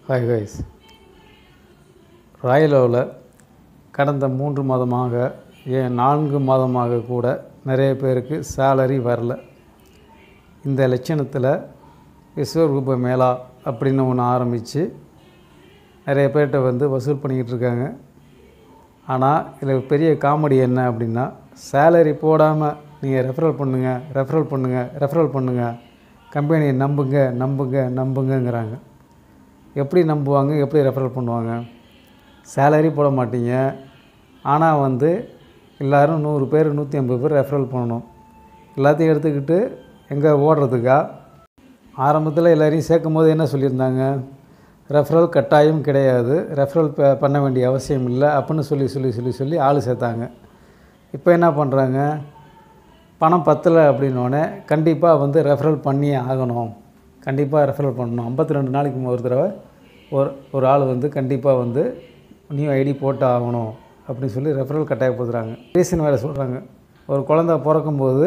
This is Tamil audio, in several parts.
ஹாய் கைஸ் ராயலோவில் கடந்த மூன்று மாதமாக ஏன் நான்கு மாதமாக கூட நிறைய பேருக்கு சேலரி வரல இந்த லட்சணத்தில் விஸ்வரூப மேளா அப்படின்னு ஒன்று ஆரம்பித்து நிறைய பேர்கிட்ட வந்து வசூல் பண்ணிக்கிட்டு இருக்காங்க ஆனால் இதில் பெரிய காமெடி என்ன அப்படின்னா சேலரி போடாமல் நீங்கள் ரெஃபரல் பண்ணுங்கள் ரெஃபரல் பண்ணுங்கள் ரெஃபரல் பண்ணுங்கள் கம்பெனியை நம்புங்க நம்புங்க நம்புங்கங்கிறாங்க எப்படி நம்புவாங்க எப்படி ரெஃபரல் பண்ணுவாங்க சேலரி போட மாட்டீங்க ஆனால் வந்து எல்லோரும் நூறு பேர் நூற்றி ஐம்பது பேர் ரெஃபரல் பண்ணணும் எல்லாத்தையும் எடுத்துக்கிட்டு எங்கே ஓடுறதுக்கா ஆரம்பத்தில் எல்லாரையும் சேர்க்கும் போது என்ன சொல்லியிருந்தாங்க ரெஃபரல் கட்டாயம் கிடையாது ரெஃபரல் ப- பண்ண வேண்டிய அவசியம் இல்லை அப்படின்னு சொல்லி சொல்லி சொல்லி சொல்லி ஆள் சேர்த்தாங்க இப்போ என்ன பண்ணுறாங்க பணம் பத்தலை அப்படின்னோடனே கண்டிப்பாக வந்து ரெஃபரல் பண்ணியே ஆகணும் கண்டிப்பாக ரெஃபரல் பண்ணணும் ஐம்பத்தி ரெண்டு நாளைக்கு ஒரு தடவை ஒரு ஒரு ஆள் வந்து கண்டிப்பாக வந்து நியூ ஐடி போட்டு ஆகணும் அப்படின்னு சொல்லி ரெஃபரல் கட்டாயப்படுத்துகிறாங்க ரீசன் வேறு சொல்கிறாங்க ஒரு குழந்த பிறக்கும்போது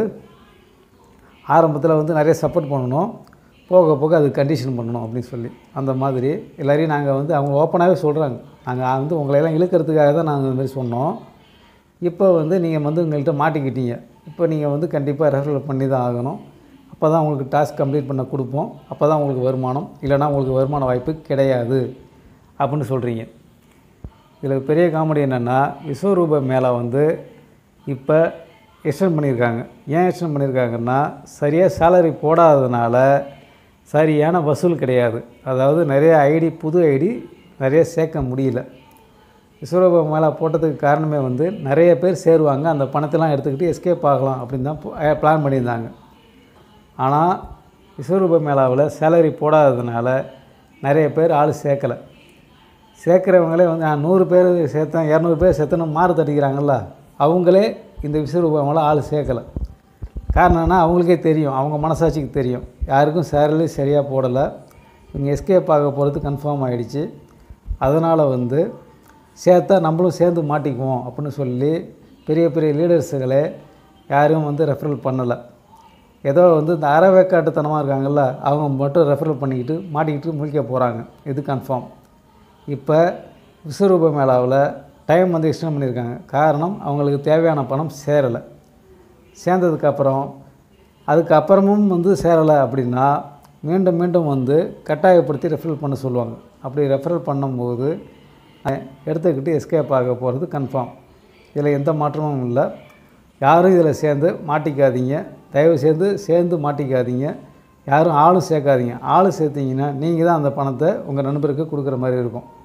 ஆரம்பத்தில் வந்து நிறைய சப்போர்ட் பண்ணணும் போக போக அது கண்டிஷன் பண்ணணும் அப்படின்னு சொல்லி அந்த மாதிரி எல்லாரையும் நாங்கள் வந்து அவங்க ஓப்பனாகவே சொல்கிறாங்க நாங்கள் வந்து உங்களையெல்லாம் இழுக்கிறதுக்காக தான் நாங்கள் இந்த மாதிரி சொன்னோம் இப்போ வந்து நீங்கள் வந்து உங்கள்கிட்ட மாட்டிக்கிட்டீங்க இப்போ நீங்கள் வந்து கண்டிப்பாக ரெஃபரல் பண்ணி தான் ஆகணும் அப்போ தான் உங்களுக்கு டாஸ்க் கம்ப்ளீட் பண்ண கொடுப்போம் அப்போ தான் உங்களுக்கு வருமானம் இல்லைன்னா உங்களுக்கு வருமான வாய்ப்பு கிடையாது அப்படின்னு சொல்கிறீங்க இதில் பெரிய காமெடி என்னென்னா விஸ்வரூப மேளா வந்து இப்போ எக்ஸ்டெண்ட் பண்ணியிருக்காங்க ஏன் எக்ஸ்டெண்ட் பண்ணியிருக்காங்கன்னா சரியாக சேலரி போடாததுனால சரியான வசூல் கிடையாது அதாவது நிறைய ஐடி புது ஐடி நிறைய சேர்க்க முடியல விஸ்வரூப மேளா போட்டதுக்கு காரணமே வந்து நிறைய பேர் சேருவாங்க அந்த பணத்தெல்லாம் எடுத்துக்கிட்டு எஸ்கேப் ஆகலாம் அப்படின்னு தான் பிளான் பண்ணியிருந்தாங்க ஆனால் விஸ்வரூப மேளாவில் சேலரி போடாததுனால நிறைய பேர் ஆள் சேர்க்கலை சேர்க்குறவங்களே வந்து நான் நூறு பேர் சேர்த்தேன் இரநூறு பேர் சேர்த்தேன்னு மாறு தட்டிக்கிறாங்கல்ல அவங்களே இந்த விஸ்வரூபமெல்லாம் ஆள் சேர்க்கலை காரணம் என்ன அவங்களுக்கே தெரியும் அவங்க மனசாட்சிக்கு தெரியும் யாருக்கும் சேலரி சரியாக போடலை இவங்க எஸ்கேப் ஆக போகிறது கன்ஃபார்ம் ஆகிடுச்சு அதனால் வந்து சேர்த்தா நம்மளும் சேர்ந்து மாட்டிக்குவோம் அப்படின்னு சொல்லி பெரிய பெரிய லீடர்ஸுகளே யாரும் வந்து ரெஃபரல் பண்ணலை ஏதோ வந்து இந்த அறவேக்காட்டுத்தனமாக இருக்காங்கல்ல அவங்க மட்டும் ரெஃபரல் பண்ணிக்கிட்டு மாட்டிக்கிட்டு முழிக்க போகிறாங்க இது கன்ஃபார்ம் இப்போ விஸ்வரூப மேளாவில் டைம் வந்து எக்ஸ்டெண்ட் பண்ணியிருக்காங்க காரணம் அவங்களுக்கு தேவையான பணம் சேரலை சேர்ந்ததுக்கப்புறம் அதுக்கப்புறமும் வந்து சேரலை அப்படின்னா மீண்டும் மீண்டும் வந்து கட்டாயப்படுத்தி ரெஃபரல் பண்ண சொல்லுவாங்க அப்படி ரெஃபரல் பண்ணும்போது அஹ், எடுத்துக்கிட்டு எஸ்கேப் ஆக போகிறது கன்ஃபார்ம் இதில் எந்த மாற்றமும் இல்லை யாரும் இதில் சேர்ந்து மாட்டிக்காதீங்க தயவு செய்து சேர்ந்து மாட்டிக்காதீங்க யாரும் ஆளும் சேர்க்காதீங்க ஆள் சேர்த்தீங்கன்னா நீங்கள் தான் அந்த பணத்தை உங்கள் நண்பருக்கு கொடுக்குற மாதிரி இருக்கும்